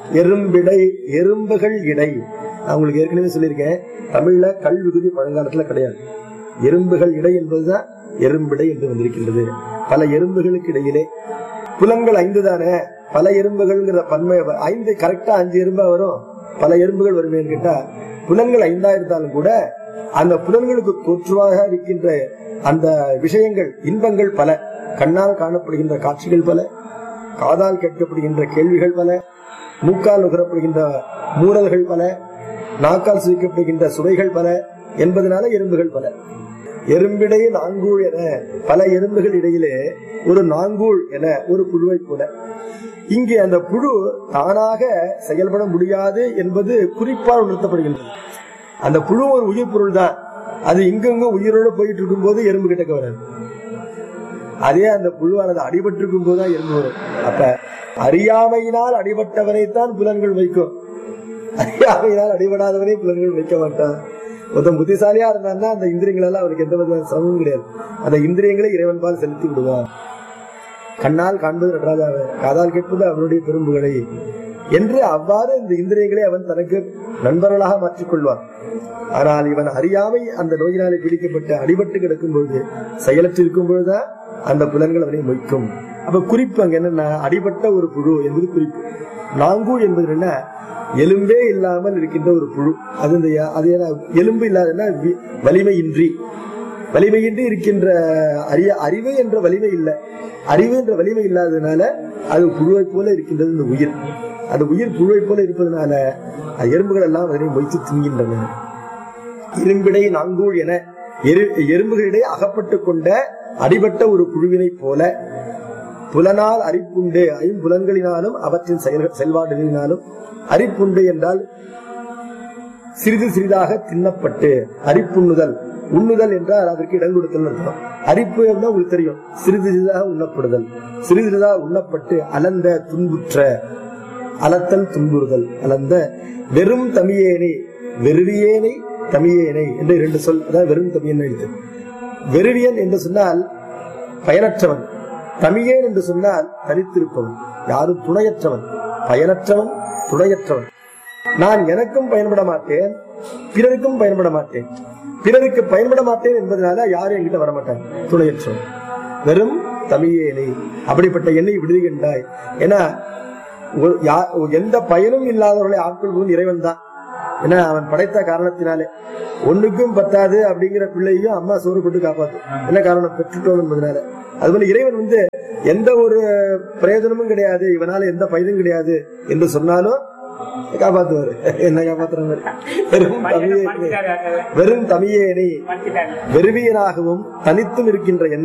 எறும்பிடை எறும்புகள் இடை நான் உங்களுக்கு ஏற்கனவே சொல்லியிருக்கேன் தமிழ்ல கல் விகுதி பழங்காலத்துல கிடையாது எறும்புகள் இடை என்பதுதான் எறும்பிடை என்று வந்திருக்கின்றது பல எறும்புகளுக்கு இடையிலே புலன்கள் ஐந்து தானே பல எறும்புகள்ங்கிற பன்மை ஐந்து கரெக்டா அஞ்சு எறும்பா வரும் பல எறும்புகள் வருமேன்னு கேட்டா புலன்கள் ஐந்தா இருந்தாலும் கூட அந்த புலன்களுக்கு தோற்றுவாக இருக்கின்ற அந்த விஷயங்கள் இன்பங்கள் பல கண்ணால் காணப்படுகின்ற காட்சிகள் பல காதால் கேட்கப்படுகின்ற கேள்விகள் பல மூக்கால் நுகரப்படுகின்ற மூடல்கள் பல நாக்கால் சுவிக்கப்படுகின்ற சுவைகள் பல என்பதனால எறும்புகள் பல எறும்பிடை நாங்கூழ் என பல எறும்புகள் இடையிலே ஒரு நாங்கூழ் என ஒரு புழுவை போல இங்கே அந்த புழு தானாக செயல்பட முடியாது என்பது குறிப்பால் உணர்த்தப்படுகின்றது அந்த புழு ஒரு உயிர் பொருள் தான் அது இங்கங்க உயிரோடு போயிட்டு இருக்கும் போது எறும்பு கிட்டக்க வராது அதே அந்த புழுவானது அடிபட்டு இருக்கும் போதுதான் எறும்பு வரும் அப்ப அறியாமையினால் அடிபட்டவனைத்தான் புலன்கள் வைக்கும் அறியாமையினால் அடிபடாதவனை புலன்கள் வைக்க மாட்டான் ஒருத்தன் புத்திசாலியா இருந்தான்னா அந்த இந்திரியங்களெல்லாம் அவருக்கு எந்த விதமான சிரமமும் கிடையாது அந்த இந்திரியங்களை இறைவன் பால் செலுத்தி விடுவான் கண்ணால் காண்பது நடராஜாவை காதால் கேட்பது அவனுடைய பெரும்புகளை என்று அவ்வாறு இந்த இந்திரியங்களை அவன் தனக்கு நண்பர்களாக மாற்றிக் கொள்வான் ஆனால் இவன் அறியாமை அந்த நோயினாலே பிடிக்கப்பட்டு அடிபட்டு கிடக்கும் பொழுது செயலற்று இருக்கும் பொழுதுதான் அந்த புலன்கள் அவனை மொய்க்கும் அப்ப குறிப்பு அங்க என்னன்னா அடிபட்ட ஒரு புழு என்பது குறிப்பு நாங்கூழ் என்பது என்ன எலும்பே இல்லாமல் இருக்கின்ற ஒரு புழு அது இந்த அது என்ன எலும்பு இல்லாதன்னா வி- வலிமையின்றி வலிமையின்றி இருக்கின்ற அறிய அறிவு என்ற வலிமை இல்லை அறிவு என்ற வலிமை இல்லாததுனால அது புழுவை போல இருக்கின்றது இந்த உயிர் அந்த உயிர் புழுவை போல இருப்பதனால அது எறும்புகள் எல்லாம் அதனை மொய்த்து தின்கின்றன இரும்பிடை நாங்கூழ் என எரு- எறும்புகளிடையே அகப்பட்டு கொண்ட அடிபட்ட ஒரு புழுவினைப் போல புலனால் அரிப்புண்டு ஐம்புலன்களினாலும் அவற்றின் செயல் செயல்பாடுகளினாலும் அரிப்புண்டு என்றால் சிறிது சிறிதாக தின்னப்பட்டு அரிப்புண்ணுதல் உண்ணுதல் என்றால் அதற்கு இடம் கொடுத்தல் அர்த்தம் அரிப்பு என்றால் உங்களுக்கு தெரியும் சிறிது சிறிதாக உண்ணப்படுதல் சிறிது சிறிதாக உண்ணப்பட்டு அலந்த துன்புற்ற அலத்தல் துன்புறுதல் அலந்த வெறும் தமியேனை வெறுவியேனை தமியேனை என்ற இரண்டு சொல் அதாவது வெறும் தமியன் எழுத்து வெறுவியன் என்று சொன்னால் பயனற்றவன் தமியேன் என்று சொன்னால் தனித்திருப்பவன் யாரும் துணையற்றவன் பயனற்றவன் துணையற்றவன் நான் எனக்கும் பயன்பட மாட்டேன் பிறருக்கும் பயன்பட மாட்டேன் பிறருக்கு பயன்பட மாட்டேன் என்பதனால யாரும் என்கிட்ட வரமாட்டாங்க துணையற்றவன் வெறும் தமிழேனை அப்படிப்பட்ட எண்ணெய் விடுகின்றாய் ஏன்னா ஒரு- யா- எந்த பயனும் இல்லாதவர்களை ஆட்கொள்வதும் இறைவன் தான் ஏன்னா அவன் படைத்த காரணத்தினாலே ஒண்ணுக்கும் பத்தாது அப்படிங்கிற பிள்ளையும் அம்மா சோறு போட்டு காப்பாத்தும் என்ன காரணம் பெற்றுட்டோம் என்பதனால அதுபோல இறைவன் வந்து எந்த ஒரு பிரயோஜனமும் கிடையாது இவனால எந்த பயனும் கிடையாது என்று சொன்னாலும் காப்பாத்துவாரு என்ன காப்பாத்துற மாதிரி வெறும் தமிழே வெறும் தமிழேனை வெறுவியனாகவும் தனித்தும் இருக்கின்ற என்னை